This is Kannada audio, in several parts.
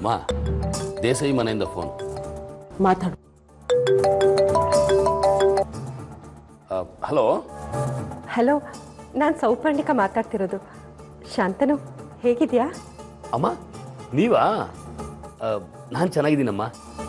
ಅಮ್ಮ ದೇಸಾಯಿ ಮನೆಯಿಂದ ಫೋನ್ ಮಾತಾಡು ಹಲೋ ಹಲೋ ನಾನು ಸೌಪರ್ಣಿಕ ಮಾತಾಡ್ತಿರೋದು ಶಾಂತನು ಹೇಗಿದ್ಯಾ ಅಮ್ಮ ನೀವಾ ನಾನು ಚೆನ್ನಾಗಿದ್ದೀನಮ್ಮ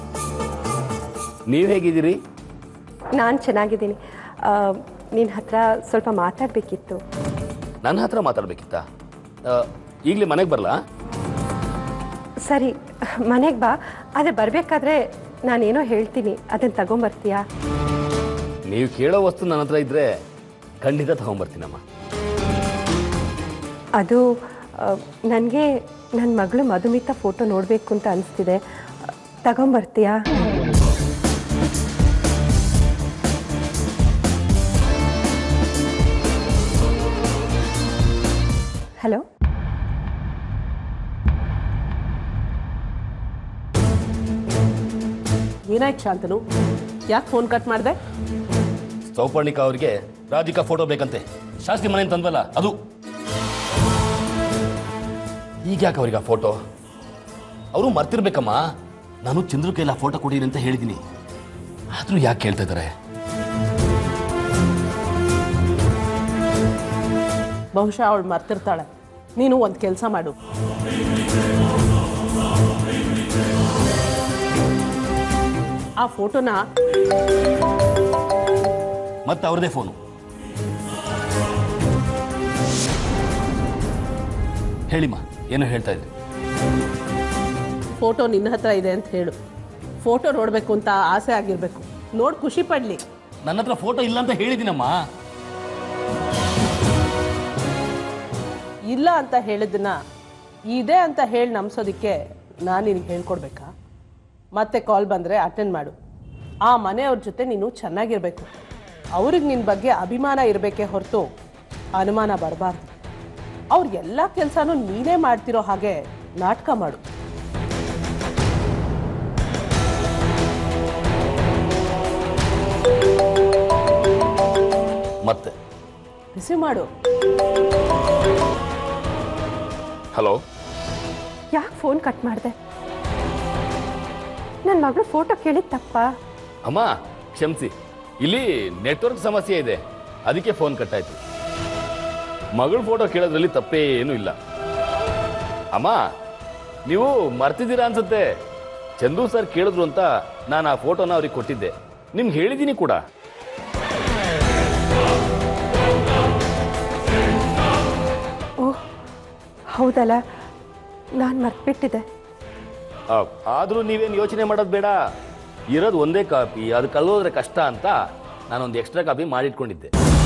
ನೀವು ಹೇಗಿದ್ದೀರಿ ನಾನು ಚೆನ್ನಾಗಿದ್ದೀನಿ ನಿನ್ನ ಹತ್ರ ಸ್ವಲ್ಪ ಮಾತಾಡಬೇಕಿತ್ತು ನನ್ನ ಹತ್ರ ಮಾತಾಡ್ಬೇಕಿತ್ತಾ ಈಗಲೇ ಮನೆಗೆ ಬರಲಾ ಸರಿ ಮನೆಗೆ ಬಾ ಆದರೆ ಬರಬೇಕಾದ್ರೆ ನಾನೇನೋ ಹೇಳ್ತೀನಿ ಅದನ್ನು ತಗೊಂಬರ್ತೀಯಾ ನೀವು ಕೇಳೋ ವಸ್ತು ನನ್ನ ಹತ್ರ ಇದ್ದರೆ ಖಂಡಿತ ತಗೊಂಬರ್ತೀನಮ್ಮ ಅದು ನನಗೆ ನನ್ನ ಮಗಳು ಮಧುಮಿತ ಫೋಟೋ ನೋಡಬೇಕು ಅಂತ ಅನಿಸ್ತಿದೆ ತಗೊಂಬರ್ತೀಯಾ ಹಲೋ ಏನಾಯ್ತು ಶಾಂತನು ಯಾಕೆ ಫೋನ್ ಕಟ್ ಮಾಡಿದೆ ಸೌಪರ್ಣಿಕ ಅವರಿಗೆ ರಾಧಿಕಾ ಫೋಟೋ ಬೇಕಂತೆ ಶಾಸ್ತ್ರಿ ಮನೆ ತಂದ್ವಲ್ಲ ಅದು ಈಗ ಯಾಕೆ ಅವ್ರಿಗೆ ಆ ಫೋಟೋ ಅವರು ಮರ್ತಿರ್ಬೇಕಮ್ಮ ನಾನು ಚಂದ್ರ ಕೈಲ ಫೋಟೋ ಕೊಡಿರಿ ಅಂತ ಹೇಳಿದ್ದೀನಿ ಆದರೂ ಯಾಕೆ ಕೇಳ್ತಾ ಇದ್ದಾರೆ ಬಹುಶಃ ಅವಳು ಮರ್ತಿರ್ತಾಳೆ ನೀನು ಒಂದು ಕೆಲಸ ಮಾಡು ಆ ಫೋಟೋನ ಮತ್ತೆ ಅವ್ರದೇ ಫೋನು ಹೇಳಿಮ್ಮ ಏನು ಹೇಳ್ತಾ ಇದ್ರಿ ಫೋಟೋ ನಿನ್ನ ಹತ್ರ ಇದೆ ಅಂತ ಹೇಳು ಫೋಟೋ ನೋಡಬೇಕು ಅಂತ ಆಸೆ ಆಗಿರಬೇಕು ನೋಡಿ ಖುಷಿ ಪಡಲಿ ನನ್ನ ಹತ್ರ ಫೋಟೋ ಇಲ್ಲ ಅಂತ ಹೇಳಿದ್ದೀನಮ್ಮ ಇಲ್ಲ ಅಂತ ಹೇಳಿದ್ದನ್ನ ಇದೆ ಅಂತ ಹೇಳಿ ನಂಬಿಸೋದಕ್ಕೆ ನಾನು ನಿನಗೆ ಹೇಳ್ಕೊಡ್ಬೇಕಾ ಮತ್ತೆ ಕಾಲ್ ಬಂದರೆ ಅಟೆಂಡ್ ಮಾಡು ಆ ಮನೆಯವ್ರ ಜೊತೆ ನೀನು ಚೆನ್ನಾಗಿರಬೇಕು ಅವ್ರಿಗೆ ನಿನ್ನ ಬಗ್ಗೆ ಅಭಿಮಾನ ಇರಬೇಕೇ ಹೊರತು ಅನುಮಾನ ಬರಬಾರ್ದು ಅವ್ರ ಎಲ್ಲ ಕೆಲಸನೂ ನೀನೇ ಮಾಡ್ತಿರೋ ಹಾಗೆ ನಾಟಕ ಮಾಡು ಮತ್ತೆ ರಿಸೀವ್ ಮಾಡು ಹಲೋ ಯಾಕೆ ಫೋನ್ ಕಟ್ ಮಾಡಿದೆ ನನ್ನ ಮಗಳು ಫೋಟೋ ಕೇಳಿದ ತಪ್ಪಾ ಅಮ್ಮ ಕ್ಷಮಿಸಿ ಇಲ್ಲಿ ನೆಟ್ವರ್ಕ್ ಸಮಸ್ಯೆ ಇದೆ ಅದಕ್ಕೆ ಫೋನ್ ಕಟ್ಟಾಯ್ತು ಮಗಳ ಫೋಟೋ ಕೇಳೋದ್ರಲ್ಲಿ ತಪ್ಪೇ ಏನೂ ಇಲ್ಲ ಅಮ್ಮ ನೀವು ಮರ್ತಿದ್ದೀರಾ ಅನ್ಸುತ್ತೆ ಚಂದು ಸರ್ ಕೇಳಿದ್ರು ಅಂತ ನಾನು ಆ ಫೋಟೋನ ಅವ್ರಿಗೆ ಕೊಟ್ಟಿದ್ದೆ ನಿಮ್ಗೆ ಹೇಳಿದ್ದೀನಿ ಕೂಡ ಓಹ್ ಹೌದಲ್ಲ ನಾನು ಮರ್ತ್ಬಿಟ್ಟಿದ್ದೆ ಆದರೂ ನೀವೇನು ಯೋಚನೆ ಮಾಡೋದು ಬೇಡ ಇರೋದು ಒಂದೇ ಕಾಪಿ ಅದು ಕಲ್ಲೋದ್ರೆ ಕಷ್ಟ ಅಂತ ನಾನೊಂದು ಎಕ್ಸ್ಟ್ರಾ ಕಾಪಿ ಮಾಡಿಟ್ಕೊಂಡಿದ್ದೆ